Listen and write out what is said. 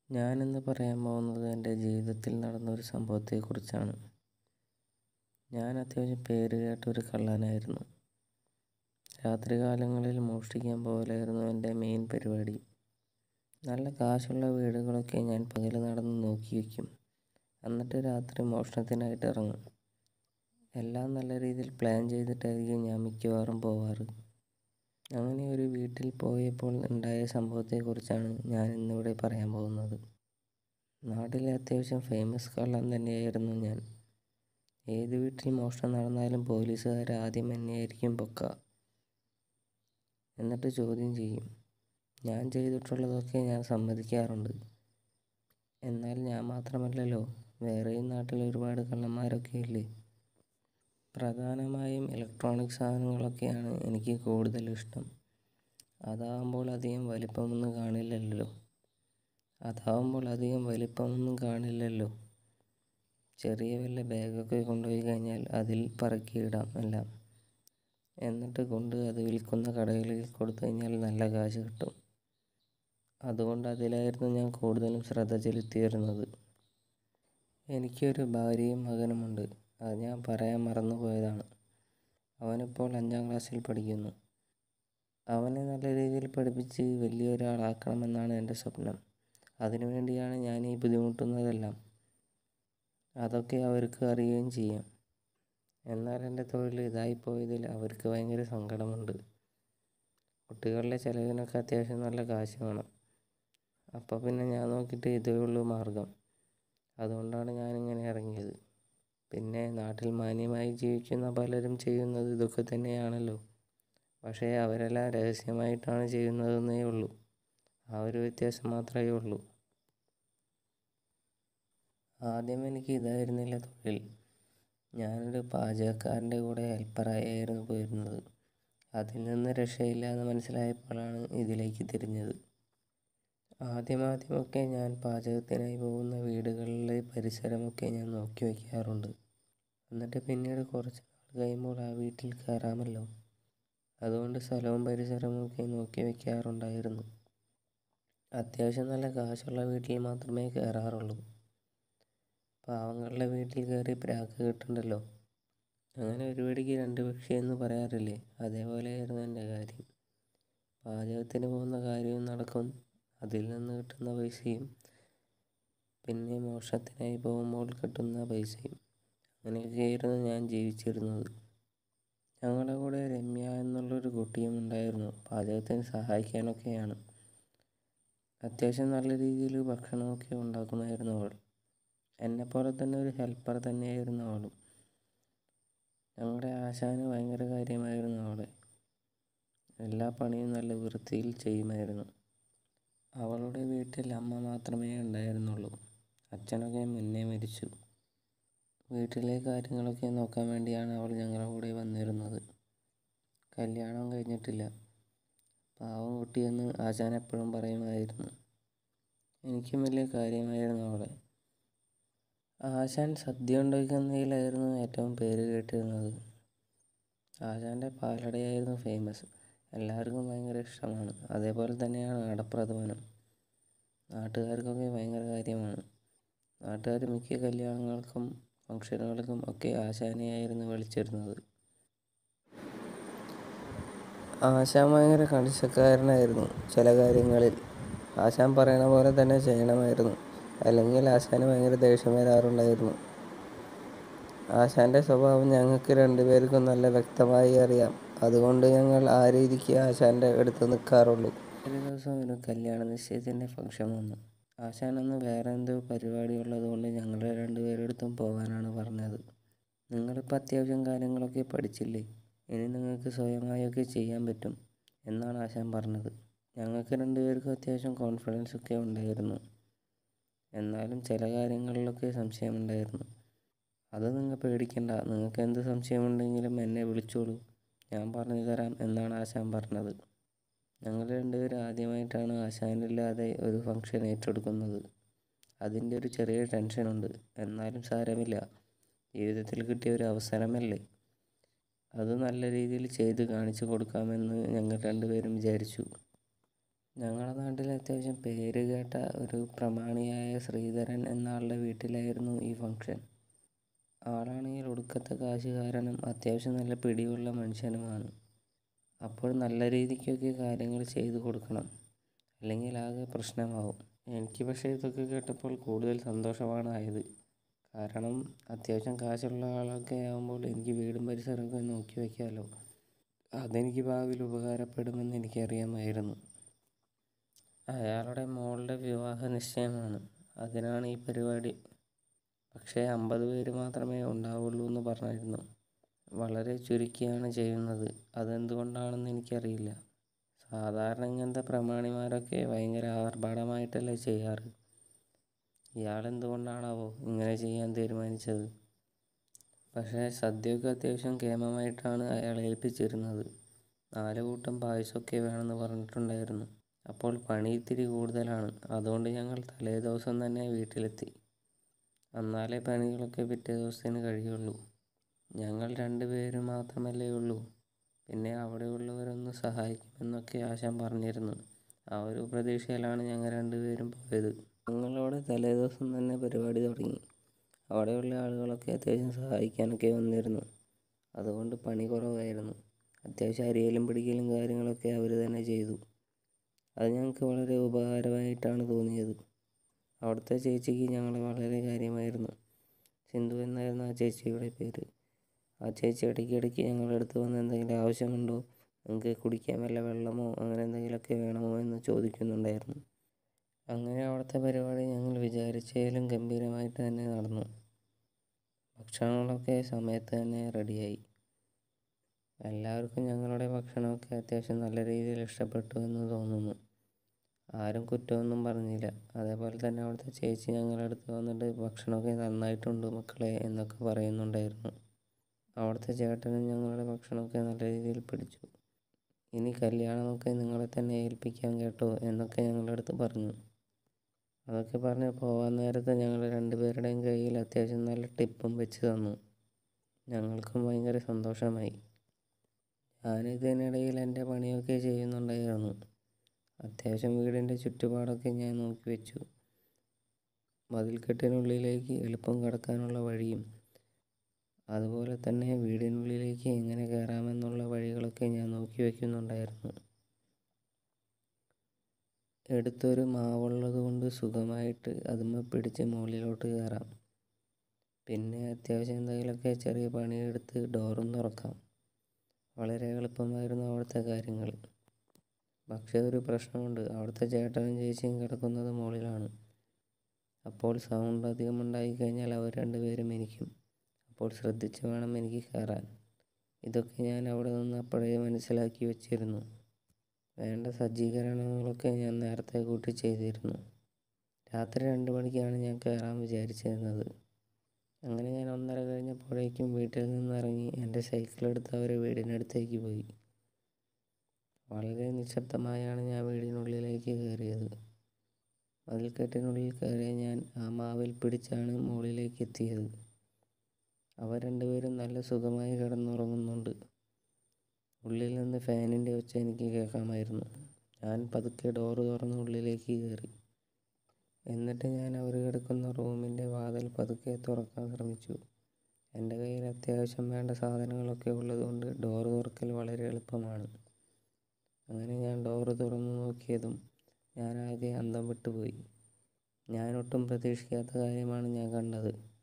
ഞാനിന്ന് പറയാൻ പോകുന്നത് എൻ്റെ ജീവിതത്തിൽ നടന്ന ഒരു സംഭവത്തെക്കുറിച്ചാണ് ഞാൻ അത്യാവശ്യം പേര് കേട്ട ഒരു കള്ളനായിരുന്നു രാത്രികാലങ്ങളിൽ മോഷ്ടിക്കാൻ പോകലായിരുന്നു എൻ്റെ മെയിൻ പരിപാടി നല്ല കാശുള്ള വീടുകളൊക്കെ ഞാൻ പകൽ നടന്ന് നോക്കി വയ്ക്കും എന്നിട്ട് രാത്രി മോഷണത്തിനായിട്ട് ഇറങ്ങും എല്ലാം നല്ല രീതിയിൽ പ്ലാൻ ചെയ്തിട്ടായിരിക്കും ഞാൻ മിക്കവാറും പോവാറ് അങ്ങനെ ഒരു വീട്ടിൽ പോയപ്പോൾ ഉണ്ടായ സംഭവത്തെക്കുറിച്ചാണ് ഞാൻ ഇന്നിവിടെ പറയാൻ പോകുന്നത് നാട്ടിലെ അത്യാവശ്യം ഫേമസ് കള്ളൻ തന്നെയായിരുന്നു ഞാൻ ഏത് വീട്ടിൽ മോഷണം നടന്നാലും പോലീസുകാർ ആദ്യം എന്നെയായിരിക്കും പൊക്കുക എന്നിട്ട് ചോദ്യം ചെയ്യും ഞാൻ ചെയ്തിട്ടുള്ളതൊക്കെ ഞാൻ സമ്മതിക്കാറുണ്ട് എന്നാൽ ഞാൻ മാത്രമല്ലല്ലോ വേറെയും നാട്ടിൽ ഒരുപാട് കള്ളന്മാരൊക്കെ ഇല്ലേ പ്രധാനമായും ഇലക്ട്രോണിക് സാധനങ്ങളൊക്കെയാണ് എനിക്ക് കൂടുതൽ ഇഷ്ടം അതാകുമ്പോൾ അധികം വലിപ്പമൊന്നും കാണില്ലല്ലോ അതാവുമ്പോൾ അധികം വലിപ്പമൊന്നും കാണില്ലല്ലോ ചെറിയ വല്ല ബാഗൊക്കെ കൊണ്ടുപോയി കഴിഞ്ഞാൽ അതിൽ പറക്കിയിടാം എല്ലാം എന്നിട്ട് കൊണ്ട് അത് വിൽക്കുന്ന കടകളിൽ കൊടുത്തു കഴിഞ്ഞാൽ നല്ല കാശ് കിട്ടും അതുകൊണ്ട് അതിലായിരുന്നു ഞാൻ കൂടുതലും ശ്രദ്ധ ചെലുത്തിയിരുന്നത് എനിക്കൊരു ഭാര്യയും മകനുമുണ്ട് അത് ഞാൻ പറയാൻ മറന്നു പോയതാണ് അവനിപ്പോൾ അഞ്ചാം ക്ലാസ്സിൽ പഠിക്കുന്നു അവനെ നല്ല രീതിയിൽ പഠിപ്പിച്ച് വലിയൊരാളാക്കണമെന്നാണ് എൻ്റെ സ്വപ്നം അതിനുവേണ്ടിയാണ് ഞാൻ ഈ ബുദ്ധിമുട്ടുന്നതെല്ലാം അതൊക്കെ അവർക്ക് അറിയുകയും ചെയ്യാം എന്നാൽ എൻ്റെ തൊഴിൽ ഇതായിപ്പോയതിൽ അവർക്ക് ഭയങ്കര സങ്കടമുണ്ട് കുട്ടികളുടെ ചിലവിനൊക്കെ അത്യാവശ്യം നല്ല കാശ് വേണം അപ്പോൾ പിന്നെ ഞാൻ നോക്കിയിട്ട് ഇതേ ഉള്ളൂ മാർഗം അതുകൊണ്ടാണ് ഞാനിങ്ങനെ ഇറങ്ങിയത് പിന്നെ നാട്ടിൽ മാന്യമായി ജീവിക്കുന്ന പലരും ചെയ്യുന്നത് ഇതൊക്കെ തന്നെയാണല്ലോ പക്ഷേ അവരെല്ലാം രഹസ്യമായിട്ടാണ് ചെയ്യുന്നതെന്നേ ഉള്ളൂ ആ ഒരു വ്യത്യാസം മാത്രമേ ഉള്ളൂ ആദ്യം എനിക്ക് ഇതായിരുന്നില്ല തൊഴിൽ ഞാനൊരു പാചകക്കാരൻ്റെ കൂടെ ഹെൽപ്പറായിരുന്നു പോയിരുന്നത് അതിൽ നിന്ന് രക്ഷയില്ല എന്ന് മനസ്സിലായപ്പോഴാണ് ഇതിലേക്ക് തിരിഞ്ഞത് ആദ്യമാദ്യമൊക്കെ ഞാൻ പാചകത്തിനായി പോകുന്ന വീടുകളിലെ പരിസരമൊക്കെ ഞാൻ നോക്കി വയ്ക്കാറുണ്ട് എന്നിട്ട് പിന്നീട് കുറച്ച് നാൾ കഴിയുമ്പോൾ ആ വീട്ടിൽ കയറാമല്ലോ അതുകൊണ്ട് സ്ഥലവും പരിസരവും ഒക്കെ നോക്കി വയ്ക്കാറുണ്ടായിരുന്നു അത്യാവശ്യം നല്ല കാശുള്ള വീട്ടിൽ മാത്രമേ കയറാറുള്ളൂ പാവങ്ങളുടെ വീട്ടിൽ കയറി പ്രാക്ക് കിട്ടണ്ടല്ലോ അങ്ങനെ ഒരു വെടിക്ക് രണ്ട് പക്ഷി എന്ന് പറയാറില്ലേ അതേപോലെയായിരുന്നു എൻ്റെ കാര്യം പാചകത്തിന് പോകുന്ന കാര്യവും നടക്കും അതിൽ നിന്ന് കിട്ടുന്ന പൈസയും പിന്നെ മോഷണത്തിനായി പോകുമ്പോൾ കിട്ടുന്ന പൈസയും അങ്ങനെയൊക്കെയായിരുന്നു ഞാൻ ജീവിച്ചിരുന്നത് ഞങ്ങളുടെ കൂടെ രമ്യ എന്നുള്ളൊരു കുട്ടിയും ഉണ്ടായിരുന്നു പാചകത്തിന് സഹായിക്കാനൊക്കെയാണ് അത്യാവശ്യം നല്ല രീതിയിൽ ഭക്ഷണമൊക്കെ ഉണ്ടാക്കുമായിരുന്നു അവൾ എന്നെപ്പോലെ തന്നെ ഒരു ഹെൽപ്പർ തന്നെയായിരുന്നു അവളും ഞങ്ങളുടെ ആശാന് ഭയങ്കര കാര്യമായിരുന്നു അവളെ എല്ലാ പണിയും നല്ല വൃത്തിയിൽ ചെയ്യുമായിരുന്നു അവളുടെ വീട്ടിൽ അമ്മ മാത്രമേ ഉണ്ടായിരുന്നുള്ളൂ അച്ഛനൊക്കെ മുന്നേ മരിച്ചു വീട്ടിലെ കാര്യങ്ങളൊക്കെ നോക്കാൻ വേണ്ടിയാണ് അവൾ ഞങ്ങളുടെ കൂടെ വന്നിരുന്നത് കല്യാണം കഴിഞ്ഞിട്ടില്ല പാവം കുട്ടിയെന്ന് ആശാൻ എപ്പോഴും പറയുമായിരുന്നു എനിക്കും വലിയ കാര്യമായിരുന്നു അവളെ ആശാൻ സദ്യ ഉണ്ടാക്കുന്നതിലായിരുന്നു ഏറ്റവും പേര് കേട്ടിരുന്നത് ആശാൻ്റെ പാലടയായിരുന്നു ഫേമസ് എല്ലാവർക്കും ഭയങ്കര ഇഷ്ടമാണ് അതേപോലെ തന്നെയാണ് അടപ്രഥമനും നാട്ടുകാർക്കൊക്കെ ഭയങ്കര കാര്യമാണ് നാട്ടുകാർ മിക്ക കല്യാണങ്ങൾക്കും ഫംഗ്ഷനുകൾക്കും ഒക്കെ ആശാനെയായിരുന്നു വിളിച്ചിരുന്നത് ആശാൻ ഭയങ്കര കണിശക്കാരനായിരുന്നു ചില കാര്യങ്ങളിൽ ആശാൻ പറയണ പോലെ തന്നെ ചെയ്യണമായിരുന്നു അല്ലെങ്കിൽ ആശാന് ഭയങ്കര ദേഷ്യം വരാറുണ്ടായിരുന്നു ആശാൻ്റെ സ്വഭാവം ഞങ്ങൾക്ക് രണ്ടുപേർക്കും നല്ല വ്യക്തമായി അറിയാം അതുകൊണ്ട് ഞങ്ങൾ ആ രീതിക്ക് ആശാൻ്റെ അടുത്ത് നിൽക്കാറുള്ളൂ ഒരു ദിവസം ഒരു കല്യാണ നിശ്ചയത്തിൻ്റെ ഫംഗ്ഷൻ വന്നു ആശാൻ അന്ന് വേറെ എന്തോ പരിപാടി ഉള്ളതുകൊണ്ട് ഞങ്ങൾ രണ്ടുപേരെടുത്തും പോകാനാണ് പറഞ്ഞത് നിങ്ങളിപ്പോൾ അത്യാവശ്യം കാര്യങ്ങളൊക്കെ പഠിച്ചില്ലേ ഇനി നിങ്ങൾക്ക് സ്വയമായൊക്കെ ചെയ്യാൻ പറ്റും എന്നാണ് ആശാൻ പറഞ്ഞത് ഞങ്ങൾക്ക് രണ്ടുപേർക്കും അത്യാവശ്യം കോൺഫിഡൻസ് ഒക്കെ ഉണ്ടായിരുന്നു എന്നാലും ചില കാര്യങ്ങളിലൊക്കെ സംശയമുണ്ടായിരുന്നു അത് നിങ്ങൾ പേടിക്കണ്ട നിങ്ങൾക്ക് എന്ത് സംശയമുണ്ടെങ്കിലും എന്നെ വിളിച്ചോളൂ ഞാൻ പറഞ്ഞു തരാം എന്നാണ് ആശാൻ പറഞ്ഞത് ഞങ്ങൾ രണ്ടുപേരും ആദ്യമായിട്ടാണ് ആശാനില്ലാതെ ഒരു ഫംഗ്ഷൻ ഏറ്റെടുക്കുന്നത് അതിൻ്റെ ഒരു ചെറിയ ടെൻഷനുണ്ട് എന്നാലും സാരമില്ല ജീവിതത്തിൽ കിട്ടിയ ഒരു അവസരമല്ലേ അത് നല്ല രീതിയിൽ ചെയ്ത് കാണിച്ചു കൊടുക്കാമെന്ന് ഞങ്ങൾ രണ്ടുപേരും വിചാരിച്ചു ഞങ്ങളുടെ നാട്ടിൽ അത്യാവശ്യം പേര് കേട്ട ഒരു പ്രമാണിയായ ശ്രീധരൻ എന്ന ആളുടെ വീട്ടിലായിരുന്നു ഈ ഫംഗ്ഷൻ ആളാണെങ്കിൽ ഒടുക്കത്തെ കാശുകാരനും അത്യാവശ്യം നല്ല പിടിയുള്ള മനുഷ്യനുമാണ് അപ്പോൾ നല്ല രീതിക്കൊക്കെ കാര്യങ്ങൾ ചെയ്തു കൊടുക്കണം അല്ലെങ്കിൽ ആകെ പ്രശ്നമാവും എനിക്ക് പക്ഷേ ഇതൊക്കെ കേട്ടപ്പോൾ കൂടുതൽ സന്തോഷമാണ് ആയത് കാരണം അത്യാവശ്യം കാശുള്ള ആളൊക്കെ ആകുമ്പോൾ എനിക്ക് വീടും പരിസരമൊക്കെ നോക്കി വയ്ക്കാമല്ലോ അതെനിക്ക് ഭാവിയിൽ ഉപകാരപ്പെടുമെന്ന് എനിക്കറിയാമായിരുന്നു അയാളുടെ മോളുടെ വിവാഹ നിശ്ചയമാണ് അതിനാണ് ഈ പരിപാടി പക്ഷേ അമ്പത് പേര് മാത്രമേ ഉണ്ടാവുള്ളൂ എന്ന് പറഞ്ഞിരുന്നു വളരെ ചുരുക്കിയാണ് ചെയ്യുന്നത് അതെന്തുകൊണ്ടാണെന്ന് എനിക്കറിയില്ല സാധാരണ ഇങ്ങനത്തെ പ്രമാണിമാരൊക്കെ ഭയങ്കര ആർഭാടമായിട്ടല്ലേ ചെയ്യാറ് ഇയാൾ എന്തുകൊണ്ടാണാവോ ഇങ്ങനെ ചെയ്യാൻ തീരുമാനിച്ചത് പക്ഷേ സദ്യയൊക്കെ അത്യാവശ്യം കേമമായിട്ടാണ് അയാൾ ഏൽപ്പിച്ചിരുന്നത് നാല് കൂട്ടം പായസമൊക്കെ വേണമെന്ന് പറഞ്ഞിട്ടുണ്ടായിരുന്നു അപ്പോൾ പണി ഇത്തിരി കൂടുതലാണ് അതുകൊണ്ട് ഞങ്ങൾ തലേ ദിവസം തന്നെ വീട്ടിലെത്തി എന്നാലേ പണികളൊക്കെ പിറ്റേ ദിവസത്തിന് കഴിയുള്ളൂ ഞങ്ങൾ രണ്ട് പേര് മാത്രമല്ലേ ഉള്ളൂ പിന്നെ അവിടെയുള്ളവരൊന്ന് സഹായിക്കുമെന്നൊക്കെ ആശാൻ പറഞ്ഞിരുന്നു ആ ഒരു പ്രതീക്ഷയിലാണ് ഞങ്ങൾ രണ്ടുപേരും പോയത് ഞങ്ങളവിടെ തലേ ദിവസം തന്നെ പരിപാടി തുടങ്ങി അവിടെയുള്ള ആളുകളൊക്കെ അത്യാവശ്യം സഹായിക്കാനൊക്കെ വന്നിരുന്നു അതുകൊണ്ട് പണി കുറവായിരുന്നു അത്യാവശ്യം അരിയലും പിടിക്കലും കാര്യങ്ങളൊക്കെ അവർ തന്നെ ചെയ്തു അത് ഞങ്ങൾക്ക് വളരെ ഉപകാരമായിട്ടാണ് തോന്നിയത് അവിടുത്തെ ചേച്ചിക്ക് ഞങ്ങളെ വളരെ കാര്യമായിരുന്നു സിന്ധു എന്നായിരുന്നു ആ ചേച്ചിയുടെ പേര് ആ ചേച്ചി ഇടയ്ക്ക് ഇടയ്ക്ക് ഞങ്ങളുടെ അടുത്ത് വന്ന് എന്തെങ്കിലും ആവശ്യമുണ്ടോ നിങ്ങൾക്ക് കുടിക്കാൻ വല്ല വെള്ളമോ അങ്ങനെ എന്തെങ്കിലുമൊക്കെ വേണമോ എന്ന് ചോദിക്കുന്നുണ്ടായിരുന്നു അങ്ങനെ അവിടുത്തെ പരിപാടി ഞങ്ങൾ വിചാരിച്ചതിലും ഗംഭീരമായിട്ട് തന്നെ നടന്നു ഭക്ഷണങ്ങളൊക്കെ സമയത്ത് തന്നെ റെഡിയായി എല്ലാവർക്കും ഞങ്ങളുടെ ഭക്ഷണമൊക്കെ അത്യാവശ്യം നല്ല രീതിയിൽ ഇഷ്ടപ്പെട്ടു എന്ന് തോന്നുന്നു ആരും കുറ്റമൊന്നും പറഞ്ഞില്ല അതേപോലെ തന്നെ അവിടുത്തെ ചേച്ചി ഞങ്ങളുടെ അടുത്ത് വന്നിട്ട് ഭക്ഷണമൊക്കെ നന്നായിട്ടുണ്ട് മക്കളെ എന്നൊക്കെ പറയുന്നുണ്ടായിരുന്നു അവിടുത്തെ ചേട്ടനും ഞങ്ങളുടെ ഭക്ഷണമൊക്കെ നല്ല രീതിയിൽ പിടിച്ചു ഇനി കല്യാണമൊക്കെ നിങ്ങളെ തന്നെ ഏൽപ്പിക്കാം കേട്ടോ എന്നൊക്കെ ഞങ്ങളുടെ അടുത്ത് പറഞ്ഞു അതൊക്കെ പറഞ്ഞ് പോകാൻ നേരത്ത് ഞങ്ങൾ രണ്ടുപേരുടെയും കയ്യിൽ അത്യാവശ്യം നല്ല ടിപ്പും വെച്ച് തന്നു ഞങ്ങൾക്കും ഭയങ്കര സന്തോഷമായി ഞാനിതിനിടയിൽ എൻ്റെ പണിയൊക്കെ ചെയ്യുന്നുണ്ടായിരുന്നു അത്യാവശ്യം വീടിൻ്റെ ചുറ്റുപാടൊക്കെ ഞാൻ നോക്കി വെച്ചു മതിൽക്കെട്ടിനുള്ളിലേക്ക് എളുപ്പം കടക്കാനുള്ള വഴിയും അതുപോലെ തന്നെ വീടിനുള്ളിലേക്ക് എങ്ങനെ കയറാമെന്നുള്ള വഴികളൊക്കെ ഞാൻ നോക്കി വയ്ക്കുന്നുണ്ടായിരുന്നു എടുത്തൊരു മാവുള്ളത് കൊണ്ട് സുഖമായിട്ട് അതുമ്മ പിടിച്ച് മുകളിലോട്ട് കയറാം പിന്നെ അത്യാവശ്യം എന്തെങ്കിലുമൊക്കെ ചെറിയ പണിയെടുത്ത് ഡോറും തുറക്കാം വളരെ എളുപ്പമായിരുന്നു അവിടുത്തെ കാര്യങ്ങൾ പക്ഷേ ഒരു പ്രശ്നമുണ്ട് അവിടുത്തെ ചേട്ടനും ചേച്ചിയും കിടക്കുന്നത് മുകളിലാണ് അപ്പോൾ സൗണ്ട് അധികം ഉണ്ടായിക്കഴിഞ്ഞാൽ അവർ രണ്ടുപേരും എനിക്കും അപ്പോൾ ശ്രദ്ധിച്ച് വേണം എനിക്ക് കയറാൻ ഇതൊക്കെ ഞാൻ അവിടെ നിന്ന് അപ്പോഴേ മനസ്സിലാക്കി വെച്ചിരുന്നു വേണ്ട സജ്ജീകരണങ്ങളൊക്കെ ഞാൻ നേരത്തെ കൂട്ടി ചെയ്തിരുന്നു രാത്രി രണ്ട് മണിക്കാണ് ഞാൻ കയറാൻ വിചാരിച്ചിരുന്നത് അങ്ങനെ ഞാൻ ഒന്നര കഴിഞ്ഞപ്പോഴേക്കും വീട്ടിൽ നിന്നിറങ്ങി എൻ്റെ സൈക്കിൾ എടുത്ത് അവർ വീടിനടുത്തേക്ക് പോയി വളരെ നിശബ്ദമായാണ് ഞാൻ വീടിനുള്ളിലേക്ക് കയറിയത് മതിൽക്കെട്ടിനുള്ളിൽ കയറിയ ഞാൻ ആ മാവിൽ പിടിച്ചാണ് മുകളിലേക്ക് എത്തിയത് അവർ രണ്ടുപേരും നല്ല സുഖമായി കിടന്നുറങ്ങുന്നുണ്ട് ഉള്ളിൽ നിന്ന് ഫാനിൻ്റെ ഒച്ച എനിക്ക് കേൾക്കാമായിരുന്നു ഞാൻ പതുക്കെ ഡോറ് തുറന്ന് ഉള്ളിലേക്ക് കയറി എന്നിട്ട് ഞാൻ അവർ കിടക്കുന്ന റൂമിൻ്റെ വാതിൽ പതുക്കെ തുറക്കാൻ ശ്രമിച്ചു എൻ്റെ കയ്യിൽ അത്യാവശ്യം വേണ്ട സാധനങ്ങളൊക്കെ ഉള്ളതുകൊണ്ട് ഡോറ് തുറക്കൽ വളരെ എളുപ്പമാണ് അങ്ങനെ ഞാൻ ഡോറ് തുറന്നു നോക്കിയതും ഞാനാകെ അന്തം വിട്ടുപോയി ഞാനൊട്ടും പ്രതീക്ഷിക്കാത്ത കാര്യമാണ് ഞാൻ കണ്ടത്